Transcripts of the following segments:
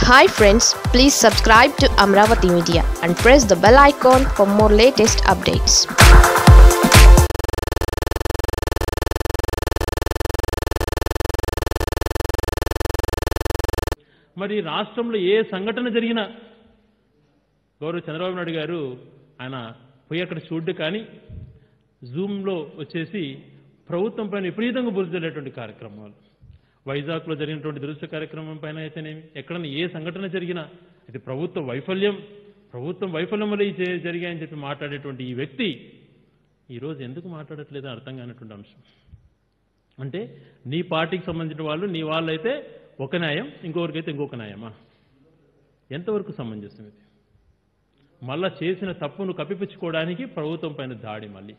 hi friends please subscribe to Amaravati media and press the bell icon for more latest updates మరి రాష్ట్రంలో ఏ సంఘటన జరిగినా గౌరవ చంద్రబాబు నాయుడు గారు ఆయన పోయి అక్కడ చూడ్డు కానీ జూమ్లో వచ్చేసి ప్రభుత్వం పైన విపరీతంగా బురదలేటువంటి కార్యక్రమాలు వైజాగ్లో జరిగినటువంటి దురదృష్ట కార్యక్రమం పైన అయితేనేమి ఎక్కడన్నా ఏ సంఘటన జరిగినా ఇది ప్రభుత్వ వైఫల్యం ప్రభుత్వం వైఫల్యం వల్ల ఈ చే- జరిగాయని చెప్పి మాట్లాడేటువంటి ఈ వ్యక్తి ఈరోజు ఎందుకు మాట్లాడట్లేదో అర్థం కానటువంటి అంశం అంటే నీ పార్టీకి సంబంధించిన వాళ్ళు నీ వాళ్ళైతే ఒక న్యాయం ఇంకొకరికైతే ఇంకొక న్యాయమా ఎంతవరకు సమంజసం ఇది మళ్ళా చేసిన తప్పును కప్పిపుచ్చుకోవడానికి ప్రభుత్వం పైన దాడి మళ్ళీ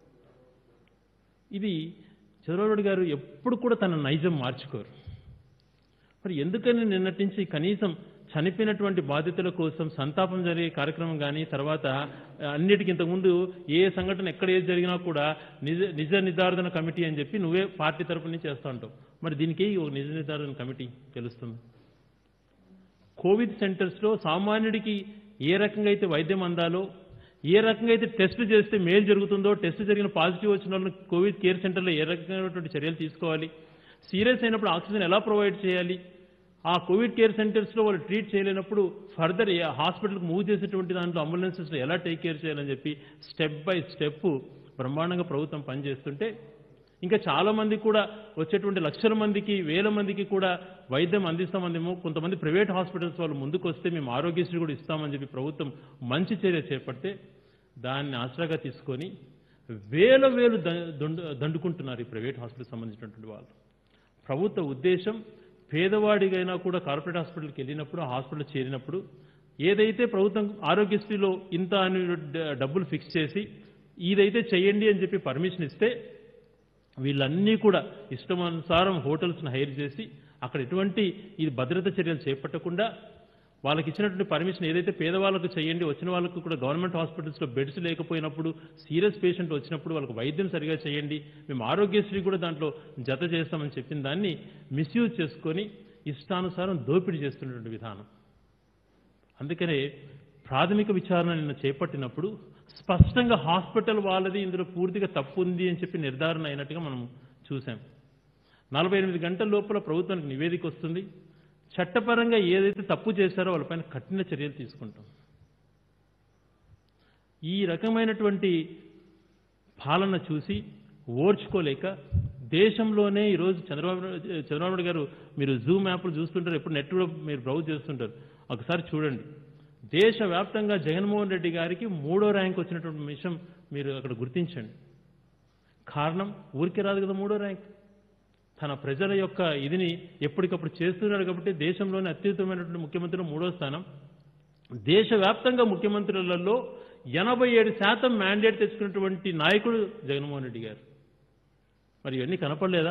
ఇది చంద్రబాబు నాయుడు గారు ఎప్పుడు కూడా తన నైజం మార్చుకోరు మరి ఎందుకని నిన్నటి నుంచి కనీసం చనిపోయినటువంటి బాధితుల కోసం సంతాపం జరిగే కార్యక్రమం కానీ తర్వాత అన్నిటికి ఇంతకుముందు ఏ సంఘటన ఎక్కడ ఏది జరిగినా కూడా నిజ నిజ నిర్ధారణ కమిటీ అని చెప్పి నువ్వే పార్టీ తరపు నుంచి చేస్తూ ఉంటావు మరి దీనికి ఒక నిజ నిర్ధారణ కమిటీ తెలుస్తుంది కోవిడ్ సెంటర్స్లో సామాన్యుడికి ఏ రకంగా అయితే వైద్యం అందాలో ఏ రకంగా అయితే టెస్ట్ చేస్తే మేలు జరుగుతుందో టెస్ట్ జరిగిన పాజిటివ్ వచ్చిన వాళ్ళని కోవిడ్ కేర్ సెంటర్లో ఏ రకమైనటువంటి చర్యలు తీసుకోవాలి సీరియస్ అయినప్పుడు ఆక్సిజన్ ఎలా ప్రొవైడ్ చేయాలి ఆ కోవిడ్ కేర్ సెంటర్స్లో వాళ్ళు ట్రీట్ చేయలేనప్పుడు ఫర్దర్ హాస్పిటల్కి మూవ్ చేసేటువంటి దాంట్లో అంబులెన్సెస్లో ఎలా టేక్ కేర్ చేయాలని చెప్పి స్టెప్ బై స్టెప్ బ్రహ్మాండంగా ప్రభుత్వం పనిచేస్తుంటే ఇంకా చాలా మంది కూడా వచ్చేటువంటి లక్షల మందికి వేల మందికి కూడా వైద్యం అందిస్తామనేమో కొంతమంది ప్రైవేట్ హాస్పిటల్స్ వాళ్ళు ముందుకు వస్తే మేము ఆరోగ్యశ్రీ కూడా ఇస్తామని చెప్పి ప్రభుత్వం మంచి చర్య చేపడితే దాన్ని ఆసరాగా తీసుకొని వేల వేలు ద- దండు- దండుకుంటున్నారు ఈ ప్రైవేట్ హాస్పిటల్ సంబంధించినటువంటి వాళ్ళు ప్రభుత్వ ఉద్దేశం పేదవాడిగైనా కూడా కార్పొరేట్ హాస్పిటల్కి వెళ్ళినప్పుడు ఆ హాస్పిటల్ చేరినప్పుడు ఏదైతే ప్రభుత్వం ఆరోగ్యశ్రీలో ఇంత అని డ- డబ్బులు ఫిక్స్ చేసి ఇదైతే చేయండి అని చెప్పి పర్మిషన్ ఇస్తే వీళ్ళన్నీ కూడా ఇష్టమనుసారం హోటల్స్ను హైర్ చేసి అక్కడ ఎటువంటి ఇది భద్రత చర్యలు చేపట్టకుండా వాళ్ళకి ఇచ్చినటువంటి పర్మిషన్ ఏదైతే పేదవాళ్ళకు చేయండి వచ్చిన వాళ్ళకు కూడా గవర్నమెంట్ హాస్పిటల్స్లో బెడ్స్ లేకపోయినప్పుడు సీరియస్ పేషెంట్ వచ్చినప్పుడు వాళ్ళకి వైద్యం సరిగా చేయండి మేము ఆరోగ్యశ్రీ కూడా దాంట్లో జత చేస్తామని చెప్పిన దాన్ని మిస్యూజ్ చేసుకొని ఇష్టానుసారం దోపిడీ చేస్తున్నటువంటి విధానం అందుకనే ప్రాథమిక విచారణ నిన్న చేపట్టినప్పుడు స్పష్టంగా హాస్పిటల్ వాళ్ళది ఇందులో పూర్తిగా తప్పు ఉంది అని చెప్పి నిర్ధారణ అయినట్టుగా మనం చూసాం నలభై ఎనిమిది గంటల లోపల ప్రభుత్వానికి నివేదిక వస్తుంది చట్టపరంగా ఏదైతే తప్పు చేశారో వాళ్ళపైన కఠిన చర్యలు తీసుకుంటాం ఈ రకమైనటువంటి పాలన చూసి ఓర్చుకోలేక దేశంలోనే ఈరోజు చంద్రబాబు నాయుడు- చంద్రబాబు నాయుడు గారు మీరు జూమ్ యాప్లు చూస్తుంటారు ఎప్పుడు నెట్ కూడా మీరు బ్రౌజ్ చేస్తుంటారు ఒకసారి చూడండి దేశవ్యాప్తంగా జగన్మోహన్ రెడ్డి గారికి మూడో ర్యాంక్ వచ్చినటువంటి విషయం మీరు అక్కడ గుర్తించండి కారణం ఊరికే రాదు కదా మూడో ర్యాంక్ తన ప్రజల యొక్క ఇదిని ఎప్పటికప్పుడు చేస్తున్నాడు కాబట్టి దేశంలోనే అత్యుత్తమైనటువంటి ముఖ్యమంత్రిలో మూడో స్థానం దేశవ్యాప్తంగా ముఖ్యమంత్రులలో ఎనభై ఏడు శాతం మ్యాండేట్ తెచ్చుకున్నటువంటి నాయకుడు జగన్మోహన్ రెడ్డి గారు మరి ఇవన్నీ కనపడలేదా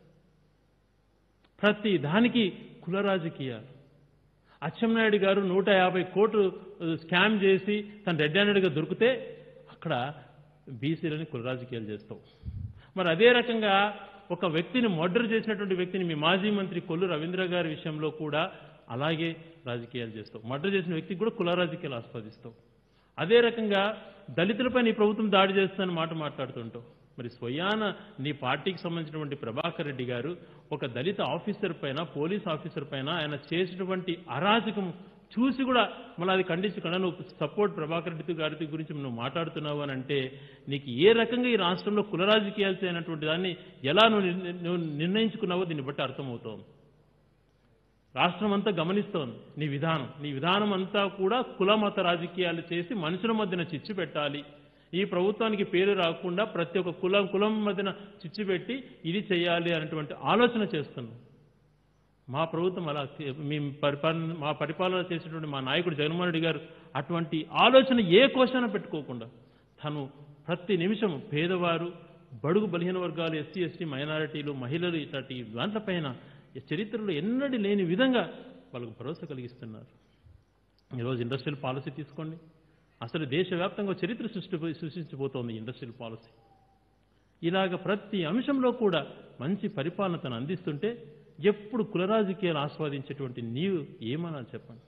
ప్రతి దానికి కుల రాజకీయాలు అచ్చెన్నాయుడు గారు నూట యాభై కోట్లు ఆ, స్కామ్ చేసి తన రెడ్ హ్యాండెడ్గా దొరికితే అక్కడ బీసీలని కుల రాజకీయాలు చేస్తావు మరి అదే రకంగా ఒక వ్యక్తిని మర్డర్ చేసినటువంటి వ్యక్తిని మీ మాజీ మంత్రి కొల్లు రవీంద్ర గారి విషయంలో కూడా అలాగే రాజకీయాలు చేస్తావు మర్డర్ చేసిన వ్యక్తికి కూడా కుల రాజకీయాలు ఆస్వాదిస్తావు అదే రకంగా దళితులపై నీ ప్రభుత్వం దాడి చేస్తుందని మాట మాట్లాడుతుంటావు మరి స్వయాన నీ పార్టీకి సంబంధించినటువంటి ప్రభాకర్ రెడ్డి గారు ఒక దళిత ఆఫీసర్ పైన పోలీస్ ఆఫీసర్ పైన ఆయన చేసినటువంటి అరాచకం చూసి కూడా మళ్ళీ అది ఖండించకుండా నువ్వు సపోర్ట్ ప్రభాకర్ రెడ్డి గారి గురించి నువ్వు మాట్లాడుతున్నావు అని అంటే నీకు ఏ రకంగా ఈ రాష్ట్రంలో కుల రాజకీయాలు చేయనటువంటి దాన్ని ఎలా నువ్వు నిర్ణ- నువ్వు నిర్ణయించుకున్నావో దీన్ని బట్టి అర్థమవుతోంది రాష్ట్రం అంతా గమనిస్తోంది నీ విధానం నీ విధానం అంతా కూడా కుల మత రాజకీయాలు చేసి మనుషుల మధ్యన చిచ్చు పెట్టాలి ఈ ప్రభుత్వానికి పేరు రాకుండా ప్రతి ఒక్క కులం కులం మధ్యన చిచ్చు పెట్టి ఇది చేయాలి అనేటువంటి ఆలోచన చేస్తున్నాం మా ప్రభుత్వం అలా చే- మేము పరిపాలన మా పరిపాలన చేసేటువంటి మా నాయకుడు జగన్మోహన్ రెడ్డి గారు అటువంటి ఆలోచన ఏ క్వశ్చన్ పెట్టుకోకుండా తను ప్రతి నిమిషం పేదవారు బడుగు బలహీన వర్గాలు ఎస్సీ ఎస్టీ మైనారిటీలు మహిళలు ఇట్లాంటి దాంట్లపైన ఈ చరిత్రలో ఎన్నడీ లేని విధంగా వాళ్ళకు భరోసా కలిగిస్తున్నారు ఈరోజు ఇండస్ట్రియల్ పాలసీ తీసుకోండి అసలు దేశవ్యాప్తంగా ఒక చరిత్ర సృష్టి సృష్టించబోతోంది ఇండస్ట్రియల్ పాలసీ ఇలాగ ప్రతి అంశంలో కూడా మంచి పరిపాలన తను అందిస్తుంటే ఎప్పుడు కుల రాజకీయాలు ఆస్వాదించేటువంటి నీవు ఏమనాలి చెప్పండి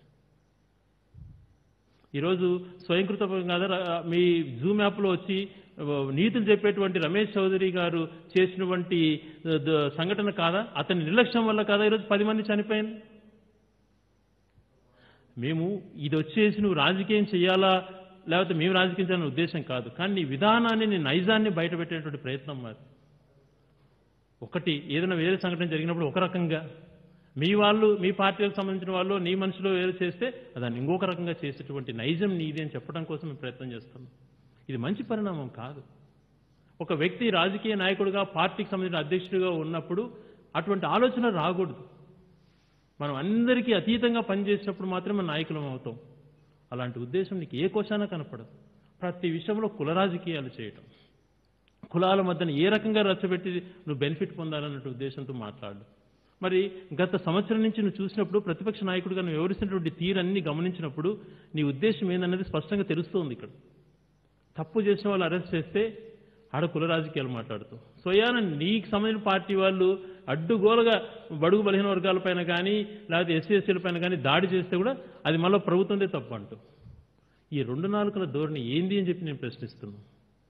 ఈరోజు స్వయంకృతం కాదా ర- మీ జూమ్ యాప్లో వచ్చి ఆ, నీతులు చెప్పేటువంటి రమేష్ చౌదరి గారు చేసినటువంటి ఆ, ద- సంఘటన కాదా అతని నిర్లక్ష్యం వల్ల కాదా ఈరోజు పది మంది చనిపోయింది మేము ఇది వచ్చేసి నువ్వు రాజకీయం చేయాలా లేకపోతే మేము రాజకీయం చేయాలనే ఉద్దేశం కాదు కానీ నీ విధానాన్ని నీ నైజాన్ని బయటపెట్టేటువంటి ప్రయత్నం మరి ఒకటి ఏదైనా వేరే సంఘటన జరిగినప్పుడు ఒక రకంగా మీ వాళ్ళు మీ పార్టీలకు సంబంధించిన వాళ్ళు నీ మనుషులు వేరు చేస్తే దాన్ని ఇంకొక రకంగా చేసేటువంటి నైజం నీది అని చెప్పడం కోసం మేము ప్రయత్నం చేస్తున్నాం ఇది మంచి పరిణామం కాదు ఒక వ్యక్తి రాజకీయ నాయకుడిగా పార్టీకి సంబంధించిన అధ్యక్షుడిగా ఉన్నప్పుడు అటువంటి ఆలోచన రాకూడదు మనం అందరికీ అతీతంగా పనిచేసినప్పుడు మాత్రమే నాయకులం అవుతాం అలాంటి ఉద్దేశం నీకు ఏ కోశాన కనపడదు ప్రతి విషయంలో కుల రాజకీయాలు చేయటం కులాల మధ్యన ఏ రకంగా రచ్చబెట్టి నువ్వు బెనిఫిట్ పొందాలన్నట్టు ఉద్దేశంతో మాట్లాడు మరి గత సంవత్సరం నుంచి నువ్వు చూసినప్పుడు ప్రతిపక్ష నాయకుడిగా నువ్వు వివరిస్తున్నటువంటి తీరన్ని గమనించినప్పుడు నీ ఉద్దేశం ఏందన్నది స్పష్టంగా తెలుస్తోంది ఇక్కడ తప్పు చేసిన వాళ్ళు అరెస్ట్ చేస్తే ఆడ కుల రాజకీయాలు మాట్లాడుతూ స్వయాన నీకు సంబంధించిన పార్టీ వాళ్ళు అడ్డుగోలుగా బడుగు బలహీన వర్గాలపైన కానీ లేకపోతే ఎస్సీ ఎస్సీల పైన కానీ దాడి చేస్తే కూడా అది మళ్ళీ ప్రభుత్వందే తప్పు అంటూ ఈ రెండు నాలుకల ధోరణి ఏంది అని చెప్పి నేను ప్రశ్నిస్తున్నాను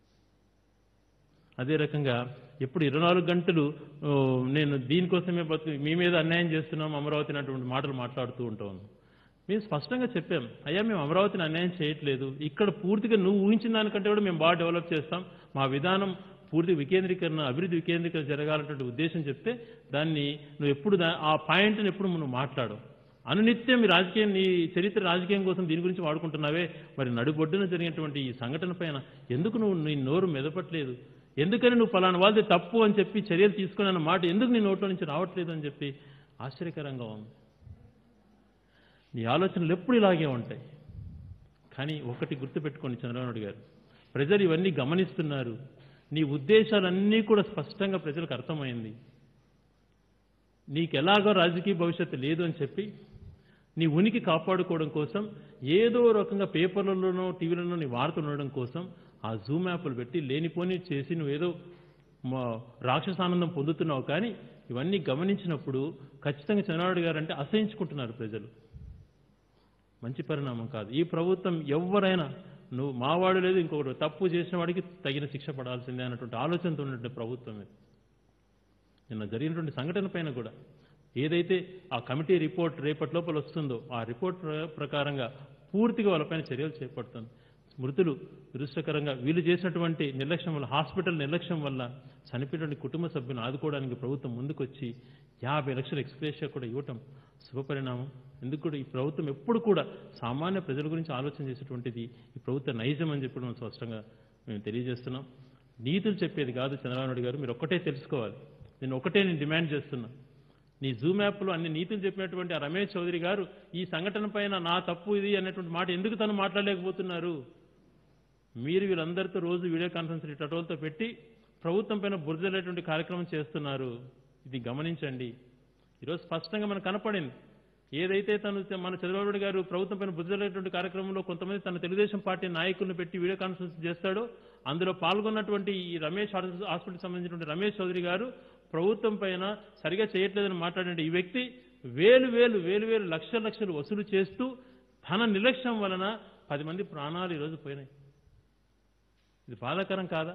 అదే రకంగా ఎప్పుడు ఇరవై నాలుగు గంటలు ఓ, నేను దీనికోసమే బతు మీ మీద అన్యాయం చేస్తున్నాం అమరావతి అన్నటువంటి మాటలు మాట్లాడుతూ ఉంటాను మేము స్పష్టంగా చెప్పాం అయ్యా మేము అమరావతిని అన్యాయం చేయట్లేదు ఇక్కడ పూర్తిగా నువ్వు ఊహించిన దానికంటే కూడా మేము బాగా డెవలప్ చేస్తాం మా విధానం పూర్తి వికేంద్రీకరణ అభివృద్ధి వికేంద్రీకరణ జరగాలన్నటువంటి ఉద్దేశం చెప్తే దాన్ని నువ్వు ఎప్పుడు దా- ఆ పాయింట్ని ఎప్పుడు నువ్వు మాట్లాడు అనునిత్యం ఈ రాజకీయం నీ చరిత్ర రాజకీయం కోసం దీని గురించి వాడుకుంటున్నావే మరి నడుబొడ్డున జరిగినటువంటి ఈ సంఘటన పైన ఎందుకు నువ్వు నీ నోరు మెదపట్లేదు ఎందుకని నువ్వు పలానా వాళ్ళది తప్పు అని చెప్పి చర్యలు తీసుకుని అన్న మాట ఎందుకు నీ నోట్లో నుంచి రావట్లేదు అని చెప్పి ఆశ్చర్యకరంగా ఉంది నీ ఆలోచనలు ఎప్పుడు ఇలాగే ఉంటాయి కానీ ఒకటి గుర్తుపెట్టుకోండి చంద్రబాబు నాయుడు గారు ప్రజలు ఇవన్నీ గమనిస్తున్నారు నీ ఉద్దేశాలన్నీ కూడా స్పష్టంగా ప్రజలకు అర్థమైంది నీకు ఎలాగో రాజకీయ భవిష్యత్తు లేదు అని చెప్పి నీ ఉనికి కాపాడుకోవడం కోసం ఏదో రకంగా పేపర్లలోనో టీవీలలో నీ వార్తలు ఉండడం కోసం ఆ జూమ్ యాప్లు పెట్టి లేనిపోని చేసి నువ్వేదో మా రాక్షసానందం పొందుతున్నావు కానీ ఇవన్నీ గమనించినప్పుడు ఖచ్చితంగా చంద్రబాబు గారు అంటే అసహించుకుంటున్నారు ప్రజలు మంచి పరిణామం కాదు ఈ ప్రభుత్వం ఎవరైనా నువ్వు మావాడు లేదు ఇంకొకటి తప్పు చేసిన వాడికి తగిన శిక్ష పడాల్సిందే అన్నటువంటి ఆలోచనతో ఉన్నటువంటి ప్రభుత్వం ఇది నిన్న జరిగినటువంటి సంఘటన పైన కూడా ఏదైతే ఆ కమిటీ రిపోర్ట్ రేపటి లోపల వస్తుందో ఆ రిపోర్ట్ ప్ర- ప్రకారంగా పూర్తిగా వాళ్ళపైన చర్యలు చేపడుతుంది మృతులు దురదృష్టకరంగా వీళ్ళు చేసినటువంటి నిర్లక్ష్యం వల్ల హాస్పిటల్ నిర్లక్ష్యం వల్ల చనిపోయినటువంటి కుటుంబ సభ్యులను ఆదుకోవడానికి ప్రభుత్వం ముందుకొచ్చి యాభై లక్షల ఎక్స్ప్రెషియా కూడా ఇవ్వటం శుభపరిణామం ఎందుకు కూడా ఈ ప్రభుత్వం ఎప్పుడు కూడా సామాన్య ప్రజల గురించి ఆలోచన చేసేటువంటిది ఈ ప్రభుత్వ నైజం అని చెప్పి మనం స్పష్టంగా మేము తెలియజేస్తున్నాం నీతులు చెప్పేది కాదు చంద్రబాబు నాయుడు గారు మీరు ఒక్కటే తెలుసుకోవాలి నేను ఒకటే నేను డిమాండ్ చేస్తున్నా నీ జూమ్ యాప్లో అన్ని నీతులు చెప్పినటువంటి ఆ రమేష్ చౌదరి గారు ఈ సంఘటన పైన నా తప్పు ఇది అనేటువంటి మాట ఎందుకు తను మాట్లాడలేకపోతున్నారు మీరు వీళ్ళందరితో రోజు వీడియో కాన్ఫరెన్స్ టటోలతో పెట్టి ప్రభుత్వం పైన బురదలేటువంటి కార్యక్రమం చేస్తున్నారు ఇది గమనించండి ఈరోజు స్పష్టంగా మనకు కనపడింది ఏదైతే తను మన చంద్రబాబు నాయుడు గారు ప్రభుత్వం పైన బురదలేటువంటి కార్యక్రమంలో కొంతమంది తన తెలుగుదేశం పార్టీ నాయకులను పెట్టి వీడియో కాన్ఫరెన్స్ చేస్తాడో అందులో పాల్గొన్నటువంటి ఈ రమేష్ హాస్పిటల్ సంబంధించినటువంటి రమేష్ చౌదరి గారు ప్రభుత్వం పైన సరిగా చేయట్లేదని మాట్లాడిన ఈ వ్యక్తి వేలు వేలు వేలు వేలు లక్షల లక్షలు వసూలు చేస్తూ తన నిర్లక్ష్యం వలన పది మంది ప్రాణాలు ఈరోజు పోయినాయి ఇది బాధాకరం కాదా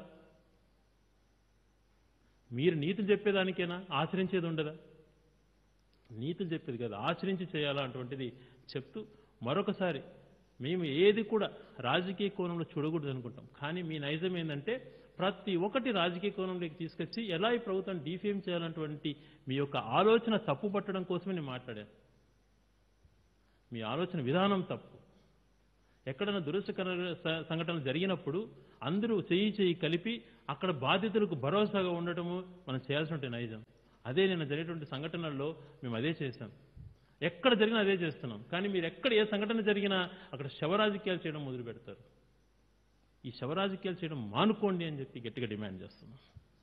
మీరు నీతులు చెప్పేదానికేనా ఆచరించేది ఉండదా నీతులు చెప్పేది కదా ఆచరించి చేయాలా అటువంటిది చెప్తూ మరొకసారి మేము ఏది కూడా రాజకీయ కోణంలో చూడకూడదు అనుకుంటాం కానీ మీ నైజం ఏంటంటే ప్రతి ఒక్కటి రాజకీయ కోణంలోకి తీసుకొచ్చి ఎలా ఈ ప్రభుత్వం డిఫేమ్ చేయాలన్నటువంటి మీ యొక్క ఆలోచన తప్పు పట్టడం కోసమే నేను మాట్లాడాను మీ ఆలోచన విధానం తప్పు ఎక్కడైనా దురదృష్టకర స- సంఘటనలు జరిగినప్పుడు అందరూ చేయి చేయి కలిపి అక్కడ బాధితులకు భరోసాగా ఉండటము మనం చేయాల్సిన నైజం అదే నేను జరిగినటువంటి సంఘటనల్లో మేము అదే చేశాం ఎక్కడ జరిగినా అదే చేస్తున్నాం కానీ మీరు ఎక్కడ ఏ సంఘటన జరిగినా అక్కడ శవరాజకీయాలు చేయడం మొదలు పెడతారు ఈ శవరాజకీయాలు చేయడం మానుకోండి అని చెప్పి గట్టిగా డిమాండ్ చేస్తున్నాం